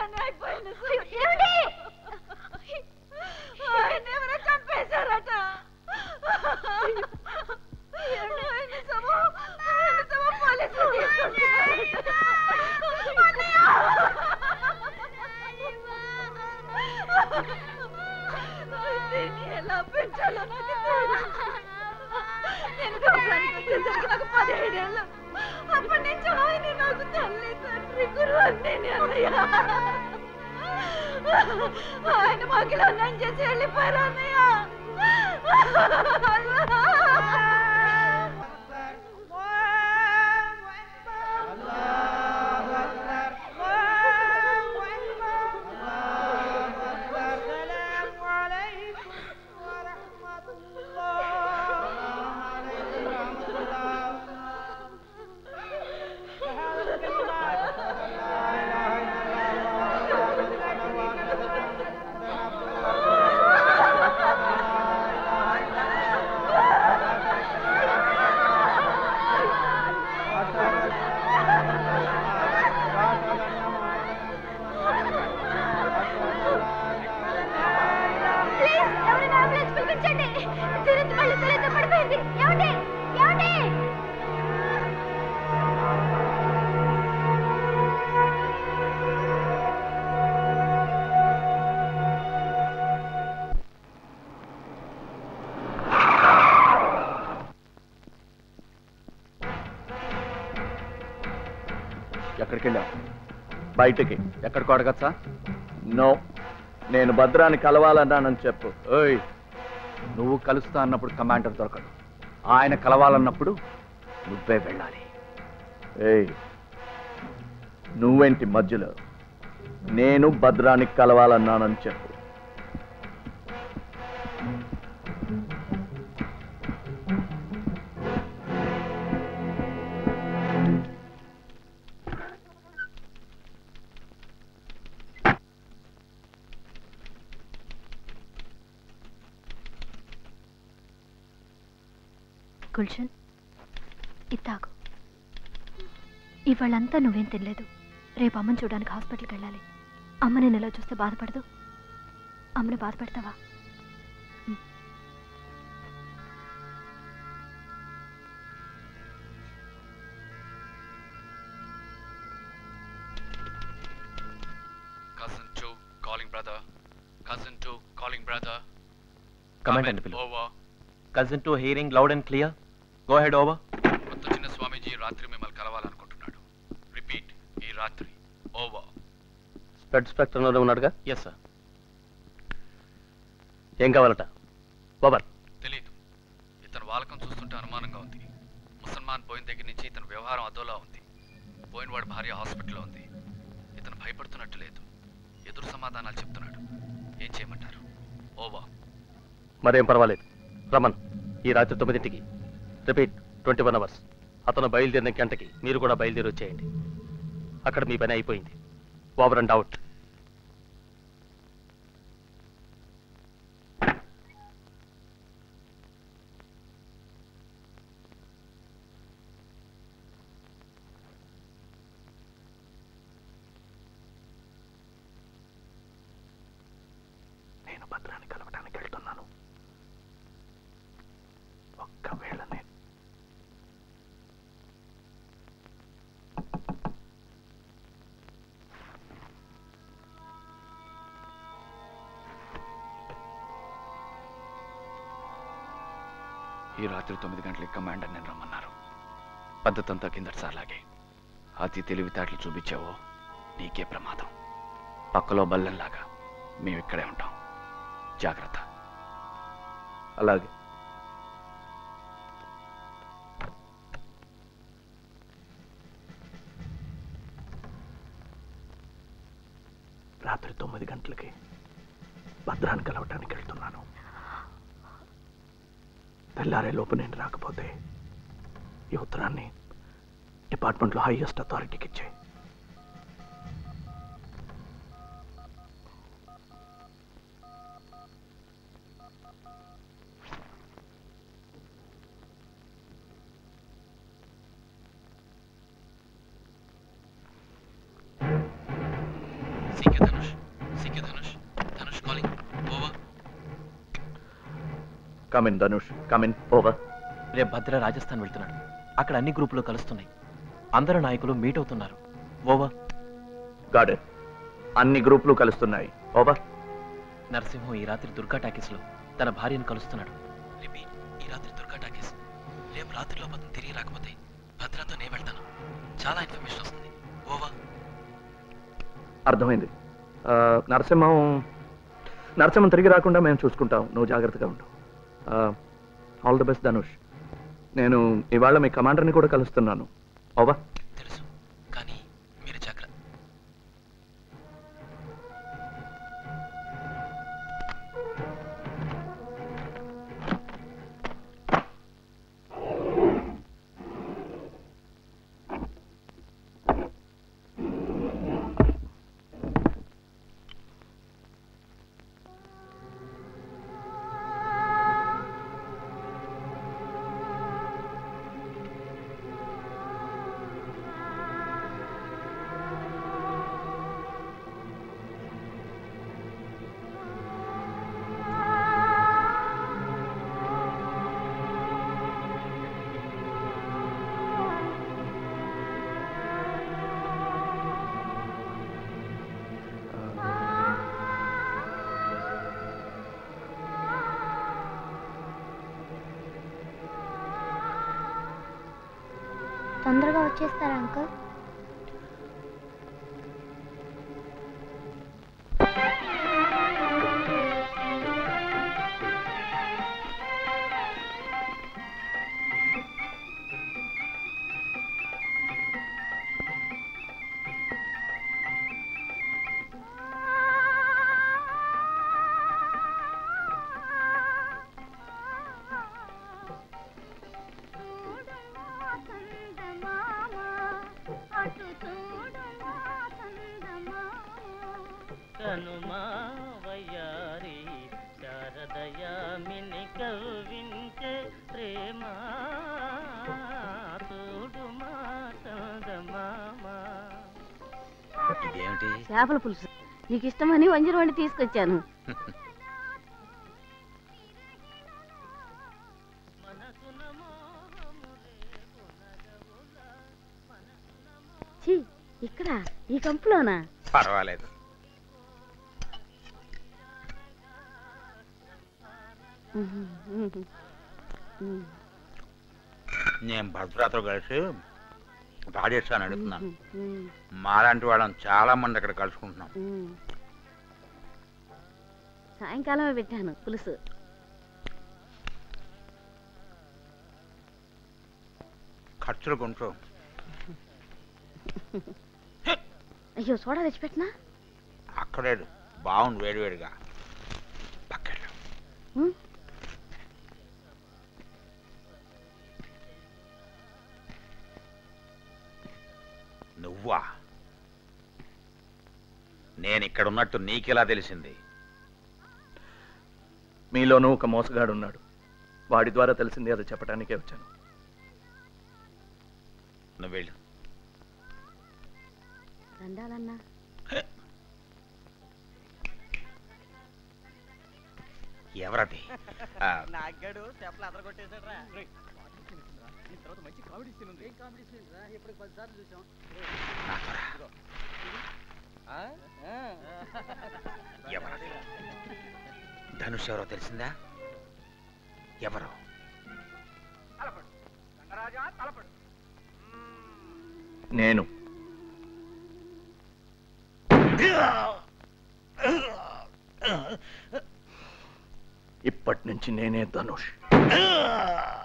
అన్యాయాన్ని అయిపోయింది ఏమిటి ఆయన ఎవరో చంపేశారట ఆయన నిజమో నిజమో పోలీసులు తీసుకొచ్చారట. దీన్ని ఎలా పెంచాలో నాకు తెలియదు. నేను గర్భానికి వచ్చేసరికి నాకు పదిహేడేళ్ళు అప్పటి నుంచి ఆయన నాకు తల్లి తండ్రి గురువు అన్నీ అన్నయ్య ఆయన మాకిలా అన్నం చేసి వెళ్ళిపోయారు అన్నయ్య ప్లీజ్ ఎవరైనా అంబులెన్స్ పిలిపించండి సిరంజ్ మళ్ళీ తలెత్త పడిపోయింది ఏమండి ఏమండి ఎక్కడికి వెళ్ళావు బయటికి ఎక్కడికి అడగచ్చా నో నేను భద్రాన్ని కలవాలన్నానని చెప్పు ఓయ్ నువ్వు కలుస్తా అన్నప్పుడు కమాండర్ దొరకడు ఆయన కలవాలన్నప్పుడు నువ్వే వెళ్ళాలి ఏయ్ నువ్వేంటి మధ్యలో నేను భద్రాన్ని కలవాలన్నానని చెప్పు గుల్షన్ ఇత్తాకు ఇవాళంతా నువ్వేం తినలేదు రేపు అమ్మని చూడడానికి హాస్పిటల్కి వెళ్ళాలి అమ్మ నేను ఇలా చూస్తే బాధపడదు అమ్మని బాధ పెడతావా Cousin 2 calling brother. Cousin 2 calling brother. Comment and below. Over. Cousin to hearing loud and clear. Go ahead, over. కొత్త చిన్న స్వామీజీ రాత్రి మిమ్మల్ని కలవాలనుకుంటున్నాడు రిపీట్ ఈ రాత్రి ఓవర్ స్పెడ్ స్పెక్ట్రంలోనే ఉన్నాడుగా ఎస్ సార్ ఏం కావాలట ఓవర్ తెలీదు ఇతను వాలకం చూస్తుంటే అనుమానంగా ఉంది ముసల్మాన్ పోయిన దగ్గర నుంచి ఇతని వ్యవహారం అదోలా ఉంది పోయినవాడి భార్య హాస్పిటల్లో ఉంది ఇతను భయపడుతున్నట్టు లేదు ఎదురు సమాధానాలు చెప్తున్నాడు ఏం చేయమంటారు ఓవర్ మరేం పర్వాలేదు రమన్ ఈ రాత్రి తొమ్మిదింటికి రిపీట్ ట్వంటీ వన్ అవర్స్ అతను బయలుదేరిన గంటకి మీరు కూడా బయలుదేరి వచ్చేయండి అక్కడ మీ పని అయిపోయింది ఓవర్ అండ్ అవుట్ నేను భద్రాన్ని కలవడానికి వెళ్తున్నాను ఒక్కవేళ నేను ఈ రాత్రి తొమ్మిది గంటలకి కమాండర్ నేను రమ్మన్నారు పద్ధతంతా కిందటిసార్లాగే అతి తెలివితేటలు చూపించావో నీకే ప్రమాదం పక్కలో బల్లెంలాగా మేము ఇక్కడే ఉంటాం జాగ్రత్త అలాగే రాత్రి తొమ్మిది గంటలకి భద్రాన్ని కలవటానికి వెళ్తున్నాను తెల్లారే లోపు నేను రాకపోతే ఈ ఉత్తరాన్ని డిపార్ట్మెంట్లో హైయెస్ట్ అథారిటీకి ఇచ్చే secret come in Dhanush come in over రేపు భద్ర రాజస్థాన్ వెళ్తున్నాడు అక్కడ అన్ని గ్రూపులు కలుస్తున్నాయి అందరు నాయకులు మీట్ అవుతున్నారు ఓవర్ గాడ్ అన్ని గ్రూపులు కలుస్తున్నాయి ఓవర్ నరసింహం ఈ రాత్రి దుర్గా టాకీస్ లో తన భార్యను కలుస్తున్నాడు రిపీట్ ఈ రాత్రి దుర్గా టాకీస్ రేపు రాత్రిలో అతను తిరిగి రాకపోతే భద్రతో నేను వెళ్తాను చాలా ఇన్ఫర్మేషన్ వస్తుంది ఓవర్ అర్థమైంది ఆ, నరసింహం నరసింహం తిరిగి రాకుండా మేము చూసుకుంటాం నువ్వు జాగ్రత్తగా ఉండు ఆల్ ది బెస్ట్ ధనుష్ నేను ఇవాళ మీ కమాండర్ని కూడా కలుస్తున్నాను ఓవా తెలుసు కానీ మీరు జాగ్రత్త తొందరగా వచ్చేస్తారా అంకుల్ కనుమావయారి శారదయామిని కవ్వించే ప్రేమ చూడుమా చందమామా ఇదేమిటి చేపల పులుసు నీకు ఇష్టమని వంజరం వండి తీసుకొచ్చాను ఛీ, ఇక్కడ ఈ కంపులోనా పర్వాలేదు నేను భద్రాతో కలిసి రాజస్థాన్ అడుగుతున్నాను మాలాంటి వాళ్ళని చాలా మంది అక్కడ కలుసుకుంటున్నాం సాయంకాలమే పెట్టాను పులుసు ఖర్చులు కొంచెం అయ్యో సోడా తెచ్చిపెట్టినా అక్కడే బాగుంది వేడివేడిగా పక్కన ఉమ్. నువ్వా నేను ఇక్కడ ఉన్నట్టు నీకెలా తెలిసింది మీలోనూ ఒక మోసగాడు ఉన్నాడు వాడి ద్వారా తెలిసింది అది చెప్పడానికే వచ్చాను నువ్వు వెళ్ళు దండాలన్నా ఎవరది ఆ, నాగాడు చెప్పలు అదర కొట్టేశాడు రా నాకురా. ఎవరది ధనుష్ ఎవరో తెలిసిందా ఎవరు నేను ఇప్పటి నుంచి నేనే ధనుష్